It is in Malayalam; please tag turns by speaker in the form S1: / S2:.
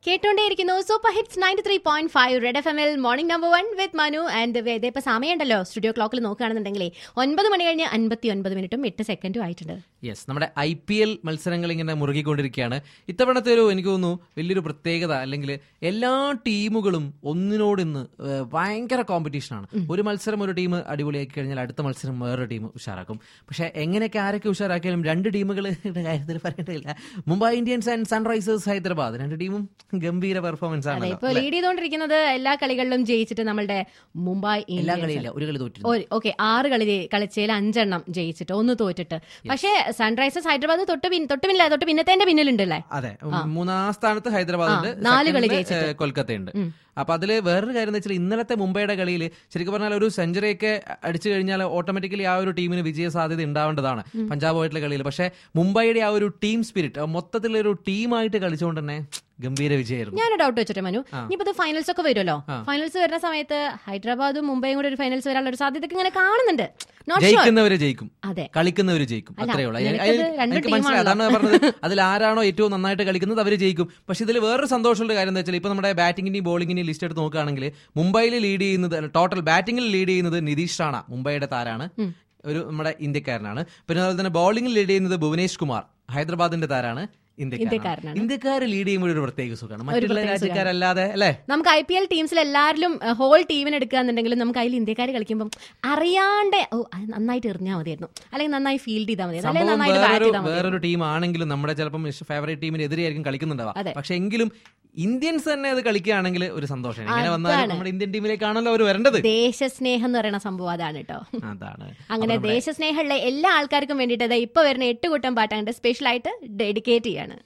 S1: കേട്ടോണ്ടേയിരിക്കുന്നു super hits ninety three point five red F എമ്മിൽ morning number one with Manu and Veda ഇപ്പൊ സമയമുണ്ടല്ലോ സ്റ്റുഡിയോ ക്ലോക്കിൽ നോക്കുകയാണെന്നുണ്ടെങ്കിലേ ഒൻപത് മണി കഴിഞ്ഞ് അൻപത്തി ഒൻപത് മിനിറ്റും എട്ട് സെക്കൻഡും ആയിട്ടുണ്ട്
S2: യെസ് നമ്മുടെ ഐ പി എൽ മത്സരങ്ങൾ ഇങ്ങനെ മുറുകിക്കൊണ്ടിരിക്കുകയാണ് ഇത്തവണത്തെ ഒരു എനിക്ക് തോന്നുന്നു വലിയൊരു പ്രത്യേകത അല്ലെങ്കിൽ എല്ലാ ടീമുകളും ഒന്നിനോട് ഇന്ന് ഏഹ്, ഭയങ്കര കോമ്പറ്റീഷനാണ് ഒരു മത്സരം ഒരു ടീം അടിപൊളിയാക്കി കഴിഞ്ഞാൽ അടുത്ത മത്സരം വേറൊരു ടീം ഉഷാറാക്കും പക്ഷെ എങ്ങനെയൊക്കെ ആരൊക്കെ ഉഷാറാക്കിയാലും രണ്ട് ടീമുകളുടെ കാര്യത്തിൽ പറയേണ്ടതില്ല Mumbai Indians and Sunrisers Hyderabad രണ്ട് ടീമും ഗംഭീര പെർഫോമൻസ്
S1: അതെ
S2: ആണ്
S1: ഇപ്പൊ ലീഡ് ചെയ്തുകൊണ്ടിരിക്കുന്നത് എല്ലാ കളികളിലും ജയിച്ചിട്ട് നമ്മളുടെ മുംബൈ
S2: എല്ലാ
S1: ഇന്ത്യൻസ്
S2: കളിയില്ല ഒരു കളി തോറ്റിരുന്നു
S1: ഓക്കെ ആറ് കളി ജയി- കളിച്ചതിൽ അഞ്ചെണ്ണം ജയിച്ചിട്ട് ഒന്ന് തോറ്റിട്ട് പക്ഷേ സൺറൈസേഴ്സ് ഹൈദരാബാദ് തൊട്ട് പിൻ തൊട്ട് പിന്നില്ല തൊട്ട് പിന്നത്തെ പിന്നിലുണ്ടല്ലേ
S2: അതെ മൂന്നാം സ്ഥാനത്ത് ഹൈദരാബാദ് ഉണ്ട്
S1: നാല് കളി
S2: Second,
S1: ജയിച്ചിട്ട്.
S2: ഏഹ്, കൊൽക്കത്തയുണ്ട് അപ്പൊ അതില് വേറൊരു കാര്യം എന്ന് വെച്ചാൽ ഇന്നലത്തെ മുംബൈയുടെ കളിയിൽ ശരിക്കും പറഞ്ഞാൽ ഒരു സെഞ്ചുറി ഒക്കെ അടിച്ചു കഴിഞ്ഞാൽ ഓട്ടോമാറ്റിക്കലി ആ ഒരു ടീമിന് വിജയ സാധ്യത ഉണ്ടാവേണ്ടതാണ് പഞ്ചാബുമായിട്ടുള്ള കളിയിൽ പക്ഷേ മുംബൈയുടെ ആ ഒരു ടീം സ്പിരിറ്റ് മൊത്തത്തിലൊരു ടീമായിട്ട് കളിച്ചുകൊണ്ട് തന്നെ ഗംഭീര വിജയമായിരുന്നു
S1: ഞാനൊരു ഡൗട്ട് വെച്ചിട്ട് മനു ഇനിയിപ്പോ ഇത് ഫൈനൽസ് ഒക്കെ വരുമല്ലോ ഫൈനൽസ് വരുന്ന സമയത്ത് ഹൈദരാബാദും മുംബൈയും കൂടെ ഒരു ഫൈനൽസ് വരാനുള്ള ഒരു സാധ്യത ഇങ്ങനെ കാണുന്നുണ്ട് നോട്ട് ഷുവർ
S2: ജയിക്കുന്നവര് ജയിക്കും
S1: അതെ
S2: കളിക്കുന്നവര് ജയിക്കും അത്രേ ഉള്ളൂ
S1: നിനക്കത്
S2: അതിൽ
S1: രണ്ട്
S2: എനിക്ക് മനസ്സിലായി
S1: ടീമാണല്ലോ.
S2: അതാണ് പറഞ്ഞത് അതിൽ ആരാണോ ഏറ്റവും നന്നായിട്ട് കളിക്കുന്നത് അവര് ജയിക്കും പക്ഷെ ഇതിൽ വേറൊരു സന്തോഷമുള്ള കാര്യം എന്താ വെച്ചാൽ ഇപ്പൊ നമ്മുടെ ബാറ്റിംഗിന്റെയും ബോളിംഗിന്റെയും ലിസ്റ്റ് എടുത്ത് നോക്കുകയാണെങ്കിൽ മുംബൈയിൽ ലീഡ് ചെയ്യുന്നത് ടോട്ടൽ ബാറ്റിംഗിൽ ലീഡ് ചെയ്യുന്നത് നിതീഷ് റാണ മുംബൈയുടെ താരാണ് ഒരു നമ്മുടെ ഇന്ത്യക്കാരനാണ് പിന്നെ അതുപോലെ തന്നെ ബോളിംഗിൽ ലീഡ് ചെയ്യുന്നത് ഭുവനേഷ് കുമാർ ഹൈദരാബാദിന്റെ താരാണ് ഇന്ത്യക്കാരനാണ്
S1: ഇന്ത്യക്കാരനാണ്.
S2: ഇന്ത്യക്കാർ ലീഡ് ചെയ്യുമ്പോൾ ഒരു പ്രത്യേക സുഖമാണ് മറ്റുള്ള രാജ്യക്കാരല്ലാതെ അല്ലേ
S1: നമുക്ക് ഐ പി എൽ ടീംസിൽ എല്ലാവരിലും ഹോൾ ടീമിന് എടുക്കുകയാണെന്നുണ്ടെങ്കിലും നമുക്ക് അതിൽ ഇന്ത്യക്കാർ കളിക്കുമ്പോൾ അറിയാണ്ട് ഓ അത് നന്നായിട്ട് എറിഞ്ഞാൽ മതിയായിരുന്നു അല്ലെങ്കിൽ നന്നായി ഫീൽഡ് ചെയ്താൽ മതിയായിരുന്നു അല്ലെങ്കിൽ
S2: സംഭവം
S1: നന്നായിട്ട് ബാറ്റ്
S2: വേറൊരു
S1: ചെയ്താൽ മതി
S2: വേറൊരു ടീം ആണെങ്കിലും നമ്മുടെ ചിലപ്പം ഫേവറേറ്റ് ടീമിന് എതിരെയായിരിക്കും കളിക്കുന്നുണ്ടാവുക
S1: അതെ.
S2: പക്ഷെ എങ്കിലും ഇന്ത്യൻസ് തന്നെ അത് കളിക്കുകയാണെങ്കിൽ ഒരു സന്തോഷമാണ് ഇങ്ങനെ വന്നാൽ
S1: അതാണ്.
S2: നമ്മുടെ ഇന്ത്യൻ ടീമിലേക്കാണല്ലോ അവർ വരേണ്ടത്
S1: ദേശസ്നേഹം എന്ന് പറയുന്ന സംഭവം അതാണ് കേട്ടോ
S2: അതാണ്
S1: അങ്ങനെ ദേശസ്നേഹമുള്ള എല്ലാ ആൾക്കാർക്കും വേണ്ടിയിട്ട് ദാ ഇപ്പൊ വരുന്ന എട്ട് കൂട്ടം പാട്ടാണ്ട് സ്പെഷ്യൽ ആയിട്ട് ഡെഡിക്കേറ്റ് ചെയ്യാണ്